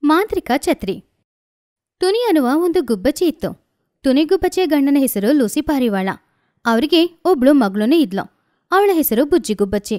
ಮಾಂತ್ರಿಕ ಛತ್ರಿ ತುನಿ ಅನ್ನುವ ಒಂದು ಗುಬ್ಬಚ್ಚಿ ಇತ್ತು ತುನಿ ಗುಬ್ಬಚ್ಚಿಯ ಗಂಡನ ಹೆಸರು ಲೂಸಿ ಪಾರಿವಾಳ ಅವರಿಗೆ ಒಬ್ಳು ಮಗಳೂ ಇದ್ಲು ಅವಳ ಹೆಸರು ಬುಜ್ಜಿ ಗುಬ್ಬಚ್ಚಿ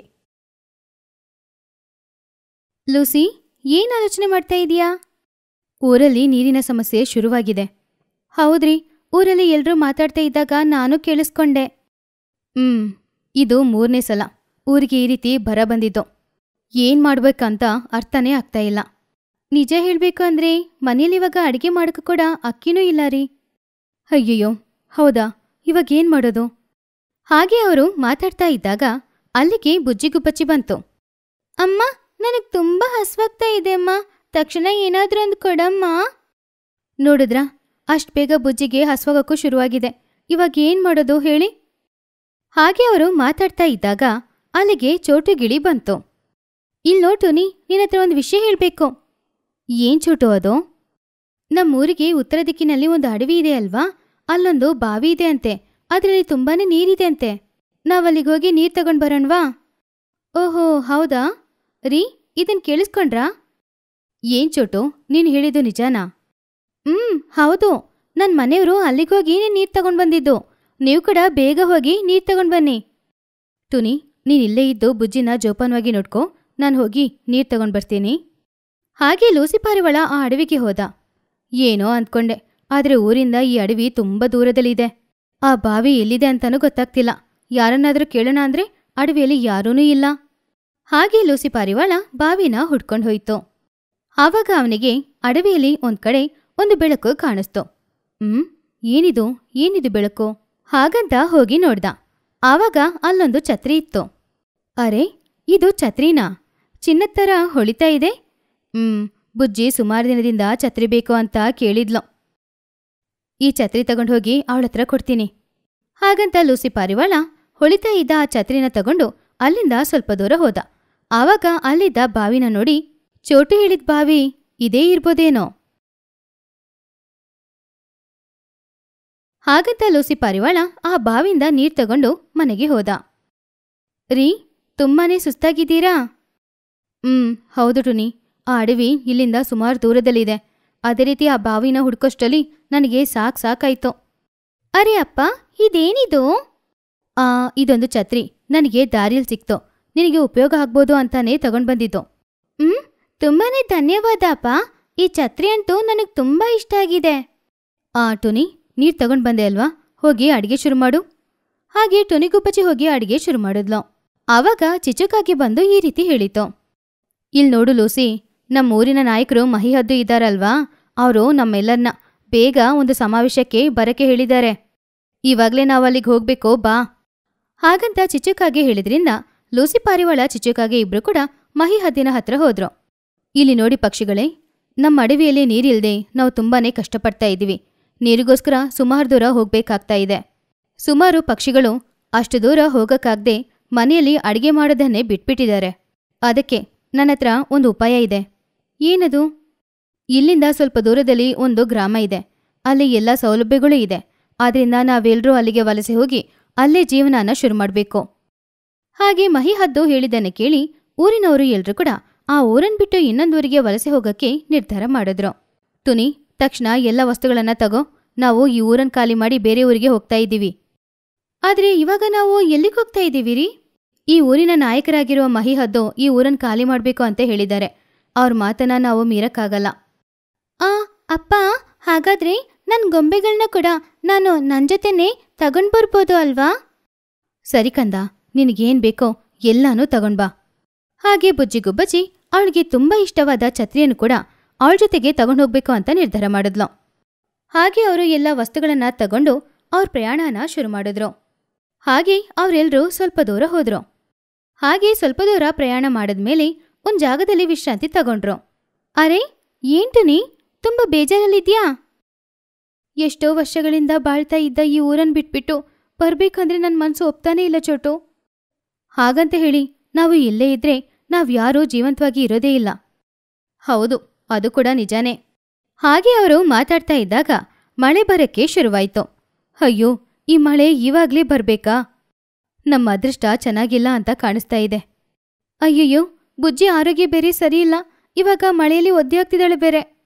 ಲೂಸಿ ಏನ್ ಆಲೋಚನೆ ಮಾಡ್ತಾ ಇದೀಯಾ ಊರಲ್ಲಿ ನೀರಿನ ಸಮಸ್ಯೆ ಶುರುವಾಗಿದೆ ಹೌದ್ರಿ ಊರಲ್ಲಿ ಎಲ್ರೂ ಮಾತಾಡ್ತಾ ಇದ್ದಾಗ ನಾನು ಕೇಳಿಸ್ಕೊಂಡೆ ಹ್ಮ್ ಇದು ಮೂರನೇ ಸಲ ಊರಿಗೆ ಈ ರೀತಿ ಬರ ಬಂದಿದ್ದು ಏನ್ ಮಾಡ್ಬೇಕಂತ ಅರ್ಥನೇ ಆಗ್ತಾ ಇಲ್ಲ ನಿಜ ಹೇಳ್ಬೇಕು ಅಂದ್ರೆ ಮನೇಲಿ ಇವಾಗ ಅಡಿಗೆ ಮಾಡಕ್ಕೆ ಕೂಡ ಅಕ್ಕಿನೂ ಇಲ್ಲ ರೀ ಅಯ್ಯಯ್ಯೋ ಹೌದಾ ಇವಾಗ ಏನ್ ಮಾಡೋದು ಹಾಗೆ ಅವರು ಮಾತಾಡ್ತಾ ಇದ್ದಾಗ ಅಲ್ಲಿಗೆ ಬುಜ್ಜಿಗುಬ್ಬಚ್ಚಿ ಬಂತು ಅಮ್ಮ ನನಗ್ ತುಂಬಾ ಹಸ್ವಾಗ್ತಾ ಇದೆ ಅಮ್ಮ ತಕ್ಷಣ ಏನಾದ್ರೂ ಒಂದು ಕೊಡಮ್ಮ ನೋಡಿದ್ರಾ ಅಷ್ಟ್ ಬೇಗ ಬುಜ್ಜಿಗೆ ಹಸ್ವಾಗಕ್ಕೂ ಶುರುವಾಗಿದೆ ಇವಾಗ ಏನ್ ಮಾಡೋದು ಹೇಳಿ ಹಾಗೆ ಅವರು ಮಾತಾಡ್ತಾ ಇದ್ದಾಗ ಅಲ್ಲಿಗೆ ಚೋಟು ಗಿಳಿ ಬಂತು ಇಲ್ ನೋಟು ನೀ ನಿನ್ನತ್ರ ಒಂದು ವಿಷಯ ಹೇಳ್ಬೇಕು ಏನ್ ಚೋಟು ಅದು ನಮ್ಮೂರಿಗೆ ಉತ್ತರ ದಿಕ್ಕಿನಲ್ಲಿ ಒಂದು ಅಡವಿ ಇದೆ ಅಲ್ವಾ ಅಲ್ಲೊಂದು ಬಾವಿ ಇದೆ ಅಂತೆ ಅದರಲ್ಲಿ ತುಂಬಾನೇ ನೀರಿದೆ ಅಂತೆ ನಾವಲ್ಲಿಗೆ ಹೋಗಿ ನೀರ್ ತಗೊಂಡ್ ಬರೋಣವಾ ಓಹೋ ಹೌದಾ ರೀ ಇದನ್ ಕೇಳಿಸ್ಕೊಂಡ್ರಾ ಏನ್ ಚೋಟು ನೀನ್ ಹೇಳಿದ್ದು ನಿಜಾನಾ ಹ್ಮ್ ಹೌದು ನನ್ ಮನೆಯವರು ಅಲ್ಲಿಗೋಗಿ ನೀರ್ ತಗೊಂಡ್ ಬಂದಿದ್ದು ನೀವು ಕೂಡ ಬೇಗ ಹೋಗಿ ನೀರ್ ತಗೊಂಡ್ ಬನ್ನಿ ತುನಿ ನೀನ್ ಇಲ್ಲೇ ಇದ್ದು ಬುಜ್ಜಿನ ಜೋಪಾನವಾಗಿ ನೋಡ್ಕೊ ನಾನು ಹೋಗಿ ನೀರ್ ತಗೊಂಡ್ ಬರ್ತೀನಿ ಹಾಗೆ ಲೂಸಿ ಪಾರಿವಾಳ ಆ ಅಡವಿಗೆ ಹೋದ ಏನೋ ಅಂದ್ಕೊಂಡೆ ಆದ್ರೆ ಊರಿಂದ ಈ ಅಡವಿ ತುಂಬಾ ದೂರದಲ್ಲಿದೆ ಆ ಬಾವಿ ಎಲ್ಲಿದೆ ಅಂತಾನೂ ಗೊತ್ತಾಗ್ತಿಲ್ಲ ಯಾರನ್ನಾದ್ರೂ ಕೇಳೋಣ ಅಂದ್ರೆ ಅಡವಿಯಲ್ಲಿ ಯಾರೂನೂ ಇಲ್ಲ ಹಾಗೆ ಲೂಸಿ ಪಾರಿವಾಳ ಬಾವಿನ ಹುಡ್ಕೊಂಡ್ ಹೋಯ್ತು ಆವಾಗ ಅವನಿಗೆ ಅಡವಿಯಲ್ಲಿ ಒಂದ್ ಕಡೆ ಒಂದು ಬೆಳಕು ಕಾಣಿಸ್ತು ಹ್ಮ್ ಏನಿದು ಏನಿದು ಬೆಳಕು ಹಾಗಂತ ಹೋಗಿ ನೋಡ್ದ ಆವಾಗ ಅಲ್ಲೊಂದು ಛತ್ರಿ ಇತ್ತು ಅರೆ ಇದು ಛತ್ರಿನಾ ಚಿನ್ನದ ಥರ ಹೊಳಿತಾ ಇದೆ ಹ್ಮ್ ಬುಜ್ಜಿ ಸುಮಾರು ದಿನದಿಂದ ಛತ್ರಿ ಬೇಕು ಅಂತ ಕೇಳಿದ್ಲು ಈ ಛತ್ರಿ ತಗೊಂಡು ಹೋಗಿ ಅವಳ ಹತ್ರ ಕೊಡ್ತೀನಿ ಹಾಗಂತ ಲೂಸಿ ಪಾರಿವಾಳ ಹೊಳಿತಾ ಇದ್ದ ಆ ಛತ್ರಿನ ತಗೊಂಡು ಅಲ್ಲಿಂದ ಸ್ವಲ್ಪ ದೂರ ಹೋದ ಆವಾಗ ಅಲ್ಲಿದ್ದ ಬಾವಿನ ನೋಡಿ ಚೋಟು ಹೇಳಿದ ಬಾವಿ ಇದೇ ಇರ್ಬೋದೇನೋ ಹಾಗಂತ ಲೂಸಿ ಪಾರಿವಾಳ ಆ ಬಾವಿಂದ ನೀರ್ ತಗೊಂಡು ಮನೆಗೆ ಹೋದ ರೀ ತುಂಬಾನೇ ಸುಸ್ತಾಗಿದ್ದೀರಾ ಹ್ಮ್ ಹೌದು ಟುನಿ ಆ ಅಡವಿ ಇಲ್ಲಿಂದ ಸುಮಾರು ದೂರದಲ್ಲಿದೆ ಅದೇ ರೀತಿ ಆ ಬಾವಿನ ಹುಡ್ಕೋಷ್ಟಲ್ಲಿ ನನಗೆ ಸಾಕ್ ಸಾಕಾಯ್ತು ಅರೆ ಅಪ್ಪ ಇದೇನಿದು ಆ ಇದೊಂದು ಛತ್ರಿ ನನಗೆ ದಾರಿಯಲ್ಲಿ ಸಿಕ್ತು ನಿನಗೆ ಉಪಯೋಗ ಆಗ್ಬೋದು ಅಂತಾನೆ ತಗೊಂಡ್ ಬಂದಿದ್ದು ಹ್ಮ್ ತುಂಬಾನೇ ಧನ್ಯವಾದ ಅಪ್ಪ ಈ ಛತ್ರಿ ಅಂತೂ ನನಗೆ ತುಂಬಾ ಇಷ್ಟ ಆಗಿದೆ ಆ ಟುನಿ ನೀರ್ ತಗೊಂಡ್ ಬಂದೆ ಅಲ್ವಾ ಹೋಗಿ ಅಡಿಗೆ ಶುರು ಮಾಡು ಹಾಗೆ ಟುನಿಗುಬ್ಬಚ್ಚಿ ಹೋಗಿ ಅಡಿಗೆ ಶುರು ಮಾಡಿದ್ಲು ಆವಾಗ ಚಿಚುಕಾಗಿ ಬಂದು ಈ ರೀತಿ ಹೇಳಿತು ಇಲ್ ನೋಡು ಲೂಸಿ ನಮ್ಮ ಊರಿನ ನಾಯಕರು ಮಹಿಹದ್ದು ಇದ್ದಾರಲ್ವಾ ಅವರು ನಮ್ಮೆಲ್ಲರನ್ನ ಬೇಗ ಒಂದು ಸಮಾವೇಶಕ್ಕೆ ಬರಕ್ಕೆ ಹೇಳಿದ್ದಾರೆ ಇವಾಗ್ಲೇ ನಾವು ಅಲ್ಲಿಗೆ ಹೋಗ್ಬೇಕು ಬಾ ಹಾಗಂತ ಚಿಚುಕಾಗೆ ಹೇಳಿದ್ರಿಂದ ಲೂಸಿ ಪಾರಿವಾಳ ಚಿಚುಕಾಗೆ ಇಬ್ರು ಕೂಡ ಮಹಿಹದ್ದಿನ ಹತ್ರ ಹೋದ್ರು ಇಲ್ಲಿ ನೋಡಿ ಪಕ್ಷಿಗಳೇ ನಮ್ಮ ಅಡವಿಯಲ್ಲಿ ನೀರಿಲ್ದೆ ನಾವು ತುಂಬಾನೇ ಕಷ್ಟಪಡ್ತಾ ಇದ್ದೀವಿ ನೀರಿಗೋಸ್ಕರ ಸುಮಾರು ದೂರ ಹೋಗ್ಬೇಕಾಗ್ತಾ ಇದೆ ಸುಮಾರು ಪಕ್ಷಿಗಳು ಅಷ್ಟು ದೂರ ಹೋಗಕ್ಕಾಗ್ದೆ ಮನೆಯಲ್ಲಿ ಅಡಿಗೆ ಮಾಡೋದನ್ನೇ ಬಿಟ್ಬಿಟ್ಟಿದ್ದಾರೆ ಅದಕ್ಕೆ ನನ್ನ ಹತ್ರ ಒಂದು ಉಪಾಯ ಇದೆ ಏನದು ಇಲ್ಲಿಂದ ಸ್ವಲ್ಪ ದೂರದಲ್ಲಿ ಒಂದು ಗ್ರಾಮ ಇದೆ ಅಲ್ಲಿ ಎಲ್ಲ ಸೌಲಭ್ಯಗಳೂ ಇದೆ ಆದ್ರಿಂದ ನಾವೆಲ್ಲರೂ ಅಲ್ಲಿಗೆ ವಲಸೆ ಹೋಗಿ ಅಲ್ಲೇ ಜೀವನಾನ ಶುರು ಮಾಡಬೇಕು ಹಾಗೆ ಮಹಿಹದ್ದು ಹೇಳಿದ್ದನ್ನು ಕೇಳಿ ಊರಿನವರು ಎಲ್ರೂ ಕೂಡ ಆ ಊರನ್ ಬಿಟ್ಟು ಇನ್ನೊಂದೂರಿಗೆ ವಲಸೆ ಹೋಗಕ್ಕೆ ನಿರ್ಧಾರ ಮಾಡಿದ್ರು ತುನಿ ತಕ್ಷಣ ಎಲ್ಲ ವಸ್ತುಗಳನ್ನ ತಗೋ ನಾವು ಈ ಊರನ್ ಖಾಲಿ ಮಾಡಿ ಬೇರೆ ಊರಿಗೆ ಹೋಗ್ತಾ ಇದ್ದೀವಿ ಆದ್ರೆ ಇವಾಗ ನಾವು ಎಲ್ಲಿಗೆ ಹೋಗ್ತಾ ಇದ್ದೀವಿ ರೀ ಈ ಊರಿನ ನಾಯಕರಾಗಿರುವ ಮಹಿಹದ್ದು ಈ ಊರನ್ ಖಾಲಿ ಮಾಡ್ಬೇಕು ಅಂತ ಹೇಳಿದ್ದಾರೆ ಅವ್ರ ಮಾತನ್ನ ನಾವು ಮೀರಕ್ಕಾಗಲ್ಲ ಆ ಅಪ್ಪ ಹಾಗಾದ್ರೆ ನನ್ ಗೊಂಬೆಗಳನ್ನ ಕೂಡ ನಾನು ನನ್ ಜೊತೆನೆ ತಗೊಂಡ್ ಬರ್ಬೋದು ಅಲ್ವಾ ಸರಿ ಕಂದ ನಿನಗೇನ್ ಬೇಕೋ ಎಲ್ಲಾನೂ ತಗೊಂಡ್ ಬಾ ಹಾಗೆ ಬುಜ್ಜಿ ಗುಬ್ಬಚ್ಚಿ ಅವಳಿಗೆ ತುಂಬಾ ಇಷ್ಟವಾದ ಛತ್ರಿಯನ್ನು ಕೂಡ ಅವಳ ಜೊತೆಗೆ ತಗೊಂಡೋಗ್ಬೇಕು ಅಂತ ನಿರ್ಧಾರ ಮಾಡಿದ್ಲು ಹಾಗೆ ಅವರು ಎಲ್ಲ ವಸ್ತುಗಳನ್ನ ತಗೊಂಡು ಅವ್ರ ಪ್ರಯಾಣನ ಶುರು ಮಾಡಿದ್ರು ಹಾಗೆ ಅವರೆಲ್ಲರೂ ಸ್ವಲ್ಪ ದೂರ ಹೋದ್ರು ಹಾಗೆ ಸ್ವಲ್ಪ ದೂರ ಪ್ರಯಾಣ ಮಾಡಿದ್ಮೇಲೆ ಒಂದ್ ಜಾಗದಲ್ಲಿ ವಿಶ್ರಾಂತಿ ತಗೊಂಡ್ರು ಅರೆ ಏಂಟುನಿ ತುಂಬಾ ಬೇಜಾರಲ್ಲಿದ್ಯಾ ಎಷ್ಟೋ ವರ್ಷಗಳಿಂದ ಬಾಳ್ತಾ ಇದ್ದ ಈ ಊರನ್ ಬಿಟ್ಬಿಟ್ಟು ಬರ್ಬೇಕಂದ್ರೆ ನನ್ ಮನ್ಸು ಒಪ್ತಾನೇ ಇಲ್ಲ ಚೋಟು ಹಾಗಂತ ಹೇಳಿ ನಾವು ಇಲ್ಲೇ ಇದ್ರೆ ನಾವ್ಯಾರೂ ಜೀವಂತವಾಗಿ ಇರೋದೇ ಇಲ್ಲ ಹೌದು ಅದು ಕೂಡ ನಿಜಾನೇ ಹಾಗೆ ಅವರು ಮಾತಾಡ್ತಾ ಇದ್ದಾಗ ಮಳೆ ಬರಕ್ಕೆ ಶುರುವಾಯ್ತು ಅಯ್ಯೋ ಈ ಮಳೆ ಇವಾಗ್ಲೇ ಬರ್ಬೇಕಾ ನಮ್ಮ ಅದೃಷ್ಟ ಚೆನ್ನಾಗಿಲ್ಲ ಅಂತ ಕಾಣಿಸ್ತಾ ಇದೆ ಅಯ್ಯಯ್ಯೋ ಬುಜ್ಜಿ ಆರೋಗ್ಯ ಬೇರೆ ಸರಿಯಿಲ್ಲ ಇವಾಗ ಮಳೆಯಲ್ಲಿ ಒದ್ದೆ ಆಗ್ತಿದ್ದಾಳೆ ಬೇರೆ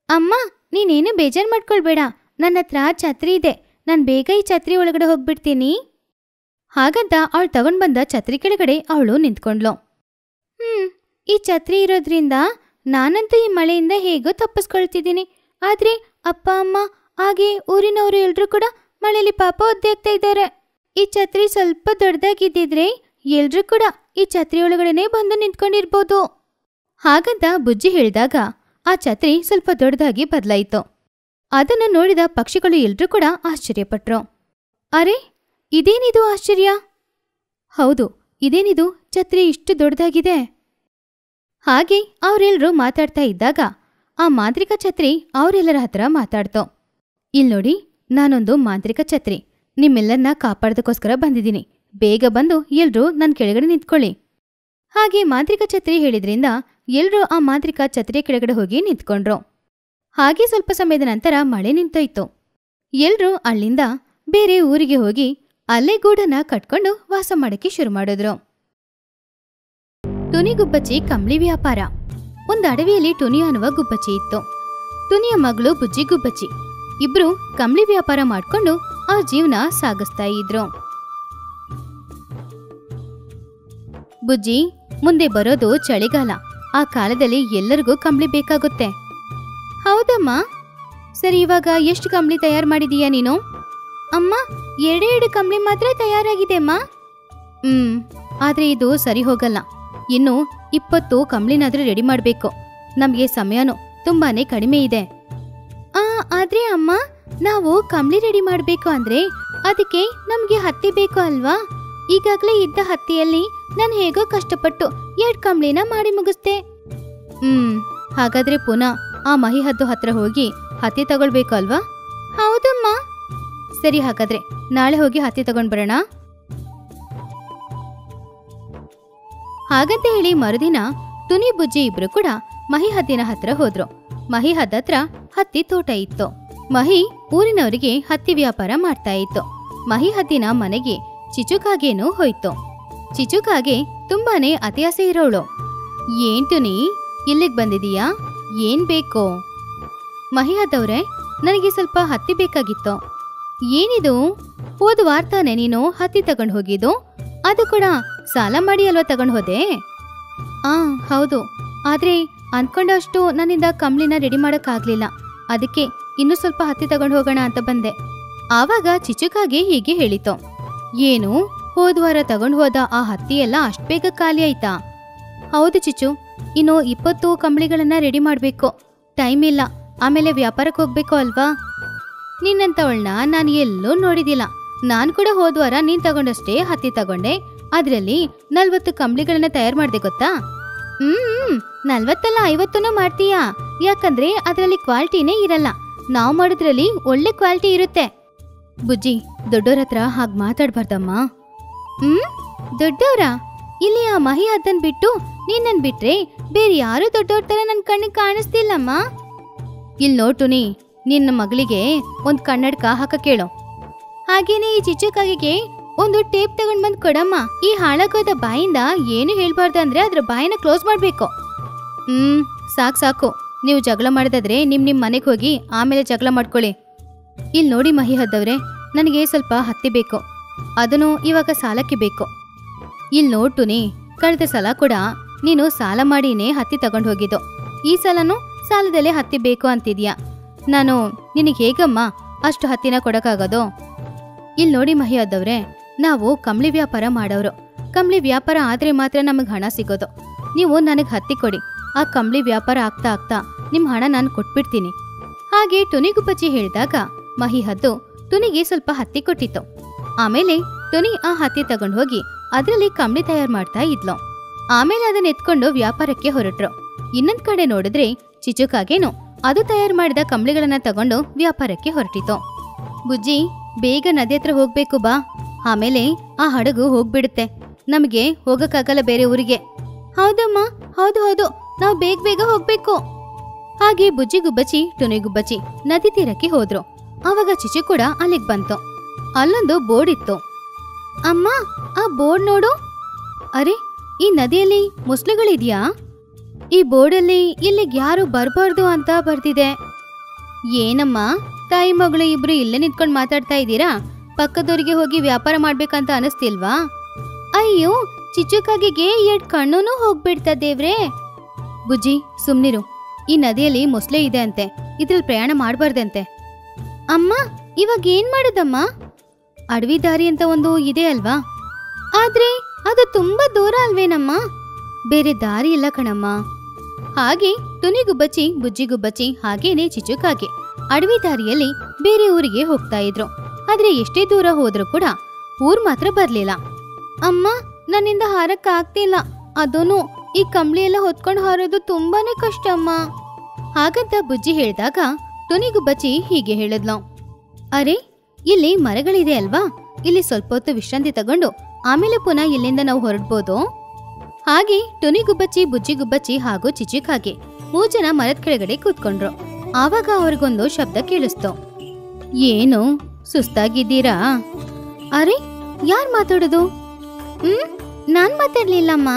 ಅಮ್ಮ ನೀನೇನು ಬೇಜಾರು ಮಾಡ್ಕೊಳ್ಬೇಡ ನನ್ನ ಹತ್ರ ಛತ್ರಿ ಇದೆ ನಾನು ಬೇಗ ಈ ಛತ್ರಿ ಒಳಗಡೆ ಹೋಗ್ಬಿಡ್ತೀನಿ ಹಾಗಂತ ಅವಳು ತಗೊಂಡ್ ಬಂದ ಛತ್ರಿ ಕೆಳಗಡೆ ಅವಳು ನಿಂತ್ಕೊಂಡ್ಲು ಹ್ಮ್ ಈ ಛತ್ರಿ ಇರೋದ್ರಿಂದ ನಾನಂತೂ ಈ ಮಳೆಯಿಂದ ಹೇಗೋ ತಪ್ಪಿಸ್ಕೊಳ್ತಿದ್ದೀನಿ ಆದ್ರೆ ಅಪ್ಪ ಅಮ್ಮ ಹಾಗೆ ಊರಿನವರು ಎಲ್ರೂ ಕೂಡ ಮಳೆಯಲ್ಲಿ ಪಾಪ ಒದ್ದೆ ಆಗ್ತಾ ಇದ್ದಾರೆ ಈ ಛತ್ರಿ ಸ್ವಲ್ಪ ದೊಡ್ಡದಾಗಿದ್ದಿದ್ರೆ ಎಲ್ರೂ ಕೂಡ ಈ ಛತ್ರಿ ಒಳಗಡೆನೆ ಬಂದು ನಿಂತ್ಕೊಂಡಿರ್ಬೋದು ಹಾಗಂತ ಬುಜ್ಜಿ ಹೇಳಿದಾಗ ಆ ಛತ್ರಿ ಸ್ವಲ್ಪ ದೊಡ್ಡದಾಗಿ ಬದಲಾಯಿತು ಅದನ್ನು ನೋಡಿದ ಪಕ್ಷಿಗಳು ಎಲ್ರೂ ಕೂಡ ಆಶ್ಚರ್ಯಪಟ್ರು ಅರೆ ಇದೇನಿದು ಆಶ್ಚರ್ಯ ಹೌದು ಇದೇನಿದು ಛತ್ರಿ ಇಷ್ಟು ದೊಡ್ಡದಾಗಿದೆ ಹಾಗೆ ಅವರೆಲ್ಲರೂ ಮಾತಾಡ್ತಾ ಇದ್ದಾಗ ಆ ಮಾಂತ್ರಿಕ ಛತ್ರಿ ಅವರೆಲ್ಲರ ಹತ್ರ ಮಾತಾಡ್ತು ಇಲ್ ನೋಡಿ ನಾನೊಂದು ಮಾಂತ್ರಿಕ ಛತ್ರಿ ನಿಮ್ಮೆಲ್ಲರನ್ನ ಕಾಪಾಡೋದಕ್ಕೋಸ್ಕರ ಬಂದಿದ್ದೀನಿ ಬೇಗ ಬಂದು ಎಲ್ರೂ ನನ್ನ ಕೆಳಗಡೆ ನಿಂತ್ಕೊಳ್ಳಿ ಹಾಗೆ ಮಾಂತ್ರಿಕ ಛತ್ರಿ ಹೇಳಿದ್ರಿಂದ ಎಲ್ರೂ ಆ ಮಾಂತ್ರಿಕ ಛತ್ರಿಯ ಕೆಳಗಡೆ ಹೋಗಿ ನಿಂತ್ಕೊಂಡ್ರು ಹಾಗೆ ಸ್ವಲ್ಪ ಸಮಯದ ನಂತರ ಮಳೆ ನಿಂತೋಯ್ತು ಎಲ್ರೂ ಅಲ್ಲಿಂದ ಬೇರೆ ಊರಿಗೆ ಹೋಗಿ ಅಲ್ಲೇ ಗೂಡನ್ನ ಕಟ್ಕೊಂಡು ವಾಸ ಮಾಡಕ್ಕೆ ಶುರು ಮಾಡಿದ್ರು ಟುನಿ ಗುಬ್ಬಚ್ಚಿ ಕಂಬ್ಳಿ ವ್ಯಾಪಾರ ಒಂದು ಅಡವಿಯಲ್ಲಿ ಟುನಿ ಅನ್ನುವ ಗುಬ್ಬಚ್ಚಿ ಇತ್ತು ಟುನಿಯ ಮಗಳು ಬುಜ್ಜಿ ಗುಬ್ಬಚ್ಚಿ ಇಬ್ರು ಕಂಬ್ಳಿ ವ್ಯಾಪಾರ ಮಾಡ್ಕೊಂಡು ಆ ಜೀವನ ಸಾಗಿಸ್ತಾ ಇದ್ರು ಬುಜ್ಜಿ ಮುಂದೆ ಬರೋದು ಚಳಿಗಾಲ ಆ ಕಾಲದಲ್ಲಿ ಎಲ್ಲರಿಗೂ ಕಂಬ್ಳಿ ಬೇಕಾಗುತ್ತೆ ಹೌದಮ್ಮ ಸರಿ ಇವಾಗ ಎಷ್ಟು ಕಂಬ್ಳಿ ತಯಾರು ಮಾಡಿದೀಯಾ ನೀನು ಅಮ್ಮ ಎರಡೇ ಎರಡು ಕಂಬ್ಳಿ ಮಾತ್ರ ತಯಾರಾಗಿದೆ ಅಮ್ಮ ಹ್ಮ್ ಆದ್ರೆ ಇದು ಸರಿ ಹೋಗಲ್ಲ ಇನ್ನು ಇಪ್ಪತ್ತು ಕಂಬ್ಳಿನಾದ್ರೂ ರೆಡಿ ಮಾಡಬೇಕು ನಮಗೆ ಸಮಯನೂ ತುಂಬಾನೇ ಕಡಿಮೆ ಇದೆ ಆ ಆದ್ರೆ ಅಮ್ಮ ನಾವು ಕಂಬ್ಳಿ ರೆಡಿ ಮಾಡಬೇಕು ಅಂದ್ರೆ ಅದಕ್ಕೆ ನಮ್ಗೆ ಹತ್ತಿ ಬೇಕು ಅಲ್ವಾ ಈಗಾಗಲೇ ಇದ್ದ ಹತ್ತಿಯಲ್ಲಿ ನಾನು ಹೇಗೋ ಕಷ್ಟಪಟ್ಟು ಎರಡ್ ಕಂಬ್ಳಿನ ಮಾಡಿ ಮುಗಿಸ್ದೆ ಹ್ಮ್ ಹಾಗಾದ್ರೆ ಪುನಃ ಆ ಮಹಿ ಹದ್ದು ಹತ್ರ ಹೋಗಿ ಹತ್ತಿ ತಗೊಳ್ಬೇಕು ಅಲ್ವಾ ಹೌದಮ್ಮ ಸರಿ ಹಾಗಾದ್ರೆ ನಾಳೆ ಹೋಗಿ ಹತ್ತಿ ತಗೊಂಡ್ ಬರೋಣ ಹಾಗಂತ ಹೇಳಿ ಮರುದಿನ ತುನಿ ಬುಜ್ಜಿ ಇಬ್ರು ಕೂಡ ಮಹಿ ಹದ್ದಿನ ಹತ್ರ ಹೋದ್ರು ಮಹಿ ಹದ್ದತ್ರ ಹತ್ತಿ ತೋಟ ಇತ್ತು ಮಹಿ ಊರಿನವರಿಗೆ ಹತ್ತಿ ವ್ಯಾಪಾರ ಮಾಡ್ತಾ ಇತ್ತು ಮಹಿ ಹದ್ದಿನ ಮನೆಗೆ ಚಿಚುಕಾಗೇನೂ ಹೋಯ್ತು ಚಿಚುಕಾಗೆ ತುಂಬಾನೇ ಅತಿಯಾಸೆ ಇರೋಳು ಏನ್ ತುನಿ ಇಲ್ಲಿಗ್ ಬಂದಿದೀಯಾ ಏನ್ ಬೇಕು ಮಹಿಯಾದವ್ರೆ ನನಗೆ ಸ್ವಲ್ಪ ಹತ್ತಿ ಬೇಕಾಗಿತ್ತು ಏನಿದು ಹೋದ ವಾರ ತಾನೆ ನೀನು ಹತ್ತಿ ತಗೊಂಡು ಹೋಗಿದ್ದು ಅದು ಕೂಡ ಸಾಲ ಮಾಡಿ ಅಲ್ವಾ ತಗೊಂಡು ಹೋದೆ ಆ ಹೌದು ಆದ್ರೆ ಅನ್ಕೊಂಡಷ್ಟು ನನ್ನಿಂದ ಕಂಬ್ಳಿನ ರೆಡಿ ಮಾಡೋಕ್ಕಾಗ್ಲಿಲ್ಲ ಅದಕ್ಕೆ ಇನ್ನೂ ಸ್ವಲ್ಪ ಹತ್ತಿ ತಗೊಂಡು ಹೋಗೋಣ ಅಂತ ಬಂದೆ ಆವಾಗ ಚಿಚುಕಾಗೆ ಹೀಗೆ ಹೇಳಿತು ಏನು ಹೋದ್ವಾರ ತಗೊಂಡು ಹೋದ ಆ ಹತ್ತಿ ಎಲ್ಲ ಅಷ್ಟ್ ಬೇಗ ಖಾಲಿ ಆಯ್ತಾ ಹೌದು ಚಿಚು ಇನ್ನು ಇಪ್ಪತ್ತು ಕಂಬಳಿಗಳನ್ನ ರೆಡಿ ಮಾಡಬೇಕು ಟೈಮ್ ಇಲ್ಲ ಆಮೇಲೆ ವ್ಯಾಪಾರಕ್ಕೆ ಹೋಗ್ಬೇಕು ಅಲ್ವಾ ನಿನ್ನಂತವಳನ್ನ ನಾನು ಎಲ್ಲೂ ನೋಡಿದಿಲ್ಲ ನಾನ್ ಕೂಡ ಹೋದ್ವಾರ ನೀನ್ ತಗೊಂಡಷ್ಟೇ ಹತ್ತಿ ತಗೊಂಡೆ ಅದ್ರಲ್ಲಿ ನಲ್ವತ್ತು ಕಂಬಳಿಗಳನ್ನ ತಯಾರು ಮಾಡ್ದೆ ಗೊತ್ತಾ ಹ್ಮ್ ನಲ್ವತ್ತಲ್ಲ ಐವತ್ತನ್ನು ಮಾಡ್ತೀಯಾ ಯಾಕಂದ್ರೆ ಅದರಲ್ಲಿ ಕ್ವಾಲಿಟಿನೇ ಇರಲ್ಲ ನಾವು ಮಾಡೋದ್ರಲ್ಲಿ ಒಳ್ಳೆ ಕ್ವಾಲಿಟಿ ಇರುತ್ತೆ ಬುಜ್ಜಿ ದೊಡ್ಡೋರ ಹತ್ರ ಹಾಗೆ ಮಾತಾಡ್ಬಾರ್ದಮ್ಮ ಹ್ಮ್ ದೊಡ್ಡವ್ರ ಇಲ್ಲಿ ಆ ಮಹಿ ಅದನ್ ಬಿಟ್ಟು ನೀನನ್ ಬಿಟ್ರೆ ಬೇರೆ ಯಾರು ದೊಡ್ಡವ್ರ ತರ ನನ್ ಕಣ್ಣಿಗೆ ಕಾಣಿಸ್ತಿಲ್ಲಮ್ಮ ಇಲ್ ನೋಟುನಿ ನಿನ್ನ ಮಗಳಿಗೆ ಒಂದ್ ಕನ್ನಡಕ ಹಾಕ ಕೇಳು ಹಾಗೇನೆ ಈ ಚಿಚ್ಚುಕಾಗಿಗೆ ಒಂದು ಟೇಪ್ ತಗೊಂಡ್ ಬಂದ್ ಕೊಡಮ್ಮ ಈ ಹಾಳಾಗೋದ ಬಾಯಿಂದ ಏನು ಹೇಳ್ಬಾರ್ದು ಅಂದ್ರೆ ಅದ್ರ ಬಾಯಿನ ಕ್ಲೋಸ್ ಮಾಡ್ಬೇಕು ಹ್ಮ್ ಸಾಕ್ ಸಾಕು ನೀವು ಜಗಳ ಮಾಡಿದಾದ್ರೆ ನಿಮ್ ನಿಮ್ ಮನೆಗೆ ಹೋಗಿ ಆಮೇಲೆ ಜಗಳ ಮಾಡ್ಕೊಳ್ಳಿ ಇಲ್ಲಿ ನೋಡಿ ಮಹಿ ಹದ್ದವ್ರೆ ನನಗೆ ಸ್ವಲ್ಪ ಹತ್ತಿ ಬೇಕು ಅದನ್ನು ಇವಾಗ ಸಾಲಕ್ಕೆ ಬೇಕು ಇಲ್ಲಿ ನೋಟುನಿ ಕಳೆದ ಸಲ ಕೂಡ ನೀನು ಸಾಲ ಮಾಡಿನೇ ಹತ್ತಿ ತಗೊಂಡು ಹೋಗಿದ್ದು ಈ ಸಲನೂ ಸಾಲದಲ್ಲೇ ಹತ್ತಿ ಬೇಕು ಅಂತಿದ್ಯಾ ನಾನು ನಿನಗೆ ಹೇಗಮ್ಮ ಅಷ್ಟು ಹತ್ತಿನ ಕೊಡಕ್ಕಾಗೋದು ಇಲ್ಲಿ ನೋಡಿ ಮಹಿ ಆದವ್ರೆ ನಾವು ಕಂಬ್ಳಿ ವ್ಯಾಪಾರ ಮಾಡೋರು ಕಂಬ್ಳಿ ವ್ಯಾಪಾರ ಆದ್ರೆ ಮಾತ್ರ ನಮಗೆ ಹಣ ಸಿಗೋದು ನೀವು ನನಗೆ ಹತ್ತಿ ಕೊಡಿ ಆ ಕಂಬ್ಳಿ ವ್ಯಾಪಾರ ಆಗ್ತಾ ಆಗ್ತಾ ನಿಮ್ ಹಣ ನಾನು ಕೊಟ್ಬಿಡ್ತೀನಿ ಹಾಗೆ ಟುನಿಗುಬ್ಬಚ್ಚಿ ಹೇಳಿದಾಗ ಮಹಿ ಹದ್ದು ಟುನಿಗೆ ಸ್ವಲ್ಪ ಹತ್ತಿ ಕೊಟ್ಟಿತ್ತು ಆಮೇಲೆ ಟುನಿ ಆ ಹತ್ತಿ ತಗೊಂಡು ಹೋಗಿ ಅದರಲ್ಲಿ ಕಂಬಳಿ ತಯಾರು ಮಾಡ್ತಾ ಇದ್ಲು ಆಮೇಲೆ ಅದನ್ನ ಎತ್ಕೊಂಡು ವ್ಯಾಪಾರಕ್ಕೆ ಹೊರಟ್ರು ಇನ್ನೊಂದ್ ಕಡೆ ನೋಡಿದ್ರೆ ಚಿಚುಕಾಗೇನು ಅದು ತಯಾರು ಮಾಡಿದ ಕಂಬಳಿಗಳನ್ನ ತಗೊಂಡು ವ್ಯಾಪಾರಕ್ಕೆ ಹೊರಟಿತು ಬುಜ್ಜಿ ಬೇಗ ನದಿ ಹತ್ರ ಹೋಗ್ಬೇಕು ಬಾ ಆಮೇಲೆ ಆ ಹಡಗು ಹೋಗ್ಬಿಡುತ್ತೆ ನಮಗೆ ಹೋಗಕ್ಕಾಗಲ್ಲ ಬೇರೆ ಊರಿಗೆ ಹೌದಮ್ಮ ಹೌದು ಹೌದು ನಾವು ಬೇಗ ಬೇಗ ಹೋಗ್ಬೇಕು ಹಾಗೆ ಬುಜ್ಜಿ ಗುಬ್ಬಚ್ಚಿ ಟುನಿ ಗುಬ್ಬಚ್ಚಿ ನದಿ ತೀರಕ್ಕೆ ಹೋದ್ರು ಆವಾಗ ಚಿಚು ಕೂಡ ಅಲ್ಲಿಗ್ ಬಂತು ಅಲ್ಲೊಂದು ಬೋರ್ಡ್ ಇತ್ತು ಅಮ್ಮ ಆ ಬೋರ್ಡ್ ನೋಡು ಅರೆ ಈ ನದಿಯಲ್ಲಿ ಮೊಸಳೆಗಳಿದ್ಯಾ ಈ ಬೋರ್ಡಲ್ಲಿ ಇಲ್ಲಿಗೆ ಯಾರು ಬರಬಾರ್ದು ಅಂತ ಬರ್ದಿದೆ ಏನಮ್ಮ ತಾಯಿ ಮಗಳು ಇಬ್ರು ಇಲ್ಲೇ ನಿಂತ್ಕೊಂಡು ಮಾತಾಡ್ತಾ ಇದ್ದೀರಾ ಪಕ್ಕದವರಿಗೆ ಹೋಗಿ ವ್ಯಾಪಾರ ಮಾಡ್ಬೇಕಂತ ಅನಿಸ್ತಿಲ್ವಾ ಅಯ್ಯೋ ಚಿಚ್ಚುಕಾಗಿಗೆ ಎರಡ್ ಕಣ್ಣುನೂ ಹೋಗ್ಬಿಡ್ತಾ ದೇವ್ರೆ ಬುಜ್ಜಿ ಸುಮ್ನಿರು ಈ ನದಿಯಲ್ಲಿ ಮೊಸಳೆ ಇದೆ ಅಂತೆ ಇದ್ರಲ್ಲಿ ಪ್ರಯಾಣ ಮಾಡಬಾರ್ದಂತೆ ಅಮ್ಮ ಇವಾಗ ಏನ್ ಮಾಡೋದಮ್ಮ ಅಡವಿ ದಾರಿ ಅಂತ ಒಂದು ಇದೆ ಅಲ್ವಾ ಆದ್ರೆ ಅದು ತುಂಬಾ ದೂರ ಅಲ್ವೇನಮ್ಮ ಬೇರೆ ದಾರಿ ಇಲ್ಲ ಕಣಮ್ಮ ಹಾಗೆ ತುನಿಗುಬ್ಬಚ್ಚಿ ಬುಜ್ಜಿಗುಬ್ಬಚ್ಚಿ ಹಾಗೇನೆ ಚಿಚುಕಾಗೆ ಅಡವಿ ದಾರಿಯಲ್ಲಿ ಬೇರೆ ಊರಿಗೆ ಹೋಗ್ತಾ ಇದ್ರು ಆದ್ರೆ ಎಷ್ಟೇ ದೂರ ಹೋದ್ರೂ ಕೂಡ ಊರ್ ಮಾತ್ರ ಬರ್ಲಿಲ್ಲ ಅಮ್ಮ ನನ್ನಿಂದ ಹಾರಕ್ ಆಗ್ತಿಲ್ಲ ಅದೂನು ಈ ಕಂಬಳಿ ಎಲ್ಲ ಹೊತ್ಕೊಂಡು ಹಾರೋದು ತುಂಬಾನೇ ಕಷ್ಟ ಅಮ್ಮ ಹಾಗಂತ ಬುಜ್ಜಿ ಹೇಳಿದಾಗ ತುನಿಗುಬ್ಬಚ್ಚಿ ಹೀಗೆ ಹೇಳಿದ್ಲು ಅರೆ ಇಲ್ಲಿ ಮರಗಳಿದೆ ಅಲ್ವಾ ಇಲ್ಲಿ ಸ್ವಲ್ಪ ಹೊತ್ತು ವಿಶ್ರಾಂತಿ ತಗೊಂಡು ಆಮೇಲೆ ಪುನಃ ಇಲ್ಲಿಂದ ನಾವು ಹೊರಡ್ಬೋದು ಹಾಗೆ ಟುನಿಗುಬ್ಬಚ್ಚಿ ಬುಜ್ಜಿಗುಬ್ಬಚ್ಚಿ ಹಾಗೂ ಚಿಚಿಕಾಗೆ ಮೂರ್ ಜನ ಮರದ ಕೆಳಗಡೆ ಕೂತ್ಕೊಂಡ್ರು ಆವಾಗ ಅವ್ರಿಗೊಂದು ಶಬ್ದ ಕೇಳಿಸ್ತು ಏನು ಸುಸ್ತಾಗಿದ್ದೀರಾ ಅರೆ ಯಾರ್ ಮಾತಾಡೋದು ಹ್ಮ್ ನಾನ್ ಮಾತಾಡ್ಲಿಲ್ಲಮ್ಮ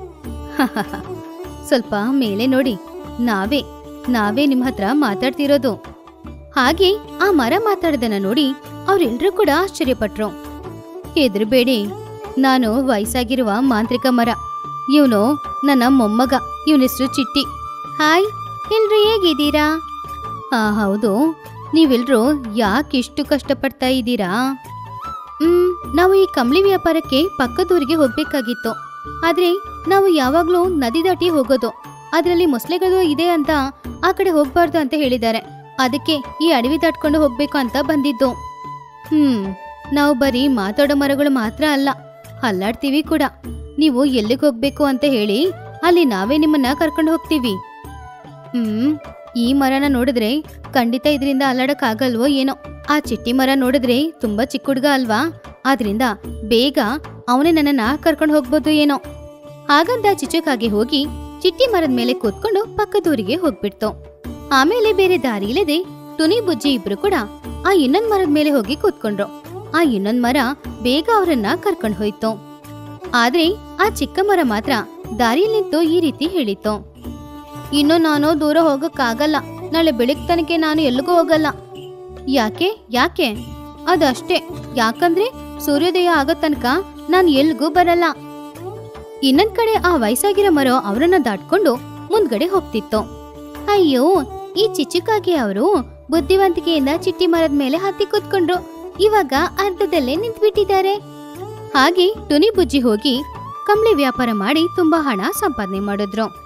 ಸ್ವಲ್ಪ ಮೇಲೆ ನೋಡಿ ನಾವೇ ನಾವೇ ನಿಮ್ ಹತ್ರ ಮಾತಾಡ್ತಿರೋದು ಹಾಗೆ ಆ ಮರ ಮಾತಾಡದನ್ನ ನೋಡಿ ಅವ್ರೆಲ್ರೂ ಕೂಡ ಆಶ್ಚರ್ಯಪಟ್ರು ಹೆದರ್ಬೇಡಿ ನಾನು ವಯಸ್ಸಾಗಿರುವ ಮಾಂತ್ರಿಕ ಮರ ಇವನು ನನ್ನ ಮೊಮ್ಮಗ ಇವನ ಹೆಸರು ಚಿಟ್ಟಿ ಹಾಯ್ ಎಲ್ರು ಹೇಗಿದ್ದೀರಾ ಹಾ ಹೌದು ನೀವೆಲ್ರೂ ಯಾಕಿಷ್ಟು ಕಷ್ಟಪಡ್ತಾ ಇದ್ದೀರಾ ಹ್ಮ್ ನಾವು ಈ ಕಂಬಳಿ ವ್ಯಾಪಾರಕ್ಕೆ ಪಕ್ಕದೂರಿಗೆ ಹೋಗ್ಬೇಕಾಗಿತ್ತು ಆದ್ರೆ ನಾವು ಯಾವಾಗ್ಲೂ ನದಿ ದಾಟಿ ಹೋಗೋದು ಅದರಲ್ಲಿ ಮೊಸಳೆಗಳು ಇದೆ ಅಂತ ಆ ಕಡೆ ಹೋಗ್ಬಾರ್ದು ಅಂತ ಹೇಳಿದ್ದಾರೆ ಅದಕ್ಕೆ ಈ ಅಡವಿ ದಾಟ್ಕೊಂಡು ಹೋಗ್ಬೇಕು ಅಂತ ಬಂದಿದ್ದು ಹ್ಮ್ ನಾವು ಬರೀ ಮಾತಾಡೋ ಮರಗಳು ಮಾತ್ರ ಅಲ್ಲ ಹಲ್ಲಾಡ್ತೀವಿ ಕೂಡ ನೀವು ಎಲ್ಲಿಗೆ ಹೋಗ್ಬೇಕು ಅಂತ ಹೇಳಿ ಅಲ್ಲಿ ನಾವೇ ನಿಮ್ಮನ್ನ ಕರ್ಕೊಂಡು ಹೋಗ್ತೀವಿ ಹ್ಮ್ ಈ ಮರನ ನೋಡಿದ್ರೆ ಖಂಡಿತ ಇದರಿಂದ ಅಲ್ಲಾಡಕ್ ಆಗಲ್ವೋ ಏನೋ ಆ ಚಿಟ್ಟಿ ಮರ ನೋಡಿದ್ರೆ ತುಂಬಾ ಚಿಕ್ಕ ಹುಡ್ಗ ಅಲ್ವಾ ಆದ್ರಿಂದ ಬೇಗ ಅವನೇ ನನ್ನನ್ನ ಕರ್ಕೊಂಡು ಹೋಗ್ಬೋದು ಏನೋ ಹಾಗಂತ ಚಿಚುಕಾಗೆ ಹೋಗಿ ಚಿಟ್ಟಿ ಮರದ ಮೇಲೆ ಕೂತ್ಕೊಂಡು ಪಕ್ಕದೂರಿಗೆ ಹೋಗ್ಬಿಡ್ತು ಆಮೇಲೆ ಬೇರೆ ದಾರಿ ಇಲ್ಲದೆ ಟುನಿ ಬುಜ್ಜಿ ಇಬ್ರು ಕೂಡ ಆ ಇನ್ನೊಂದ್ ಮರದ ಮೇಲೆ ಹೋಗಿ ಕೂತ್ಕೊಂಡ್ರು ಆ ಇನ್ನೊಂದ್ ಮರ ಬೇಗ ಅವರನ್ನ ಕರ್ಕೊಂಡು ಹೋಯ್ತು ಆದ್ರೆ ಆ ಚಿಕ್ಕ ಮರ ಮಾತ್ರ ದಾರಿಯಲ್ಲಿ ನಿಂತು ಈ ರೀತಿ ಹೇಳಿತ್ತು ಇನ್ನು ನಾನು ದೂರ ಹೋಗಕ್ಕಾಗಲ್ಲ ನಾಳೆ ಬೆಳಗ್ ತನಕ ನಾನು ಎಲ್ಲಿಗೂ ಹೋಗಲ್ಲ ಯಾಕೆ ಯಾಕೆ ಅದಷ್ಟೇ ಯಾಕಂದ್ರೆ ಸೂರ್ಯೋದಯ ಆಗೋ ತನಕ ನಾನು ಎಲ್ಗೂ ಬರಲ್ಲ ಇನ್ನೊಂದ್ ಕಡೆ ಆ ವಯಸ್ಸಾಗಿರೋ ಮರ ಅವರನ್ನ ದಾಟ್ಕೊಂಡು ಮುಂದ್ಗಡೆ ಹೋಗ್ತಿತ್ತು ಅಯ್ಯೋ ಈ ಚಿಚುಕಾಗಿ ಅವರು ಬುದ್ಧಿವಂತಿಕೆಯಿಂದ ಚಿಟ್ಟಿ ಮರದ ಮೇಲೆ ಹತ್ತಿ ಕೂತ್ಕೊಂಡ್ರು ಇವಾಗ ಅರ್ಧದಲ್ಲೇ ನಿಂತ್ಬಿಟ್ಟಿದ್ದಾರೆ ಹಾಗೆ ಟುನಿ ಬುಜ್ಜಿ ಹೋಗಿ ಕಂಬಳಿ ವ್ಯಾಪಾರ ಮಾಡಿ ತುಂಬಾ ಹಣ ಸಂಪಾದನೆ ಮಾಡಿದ್ರು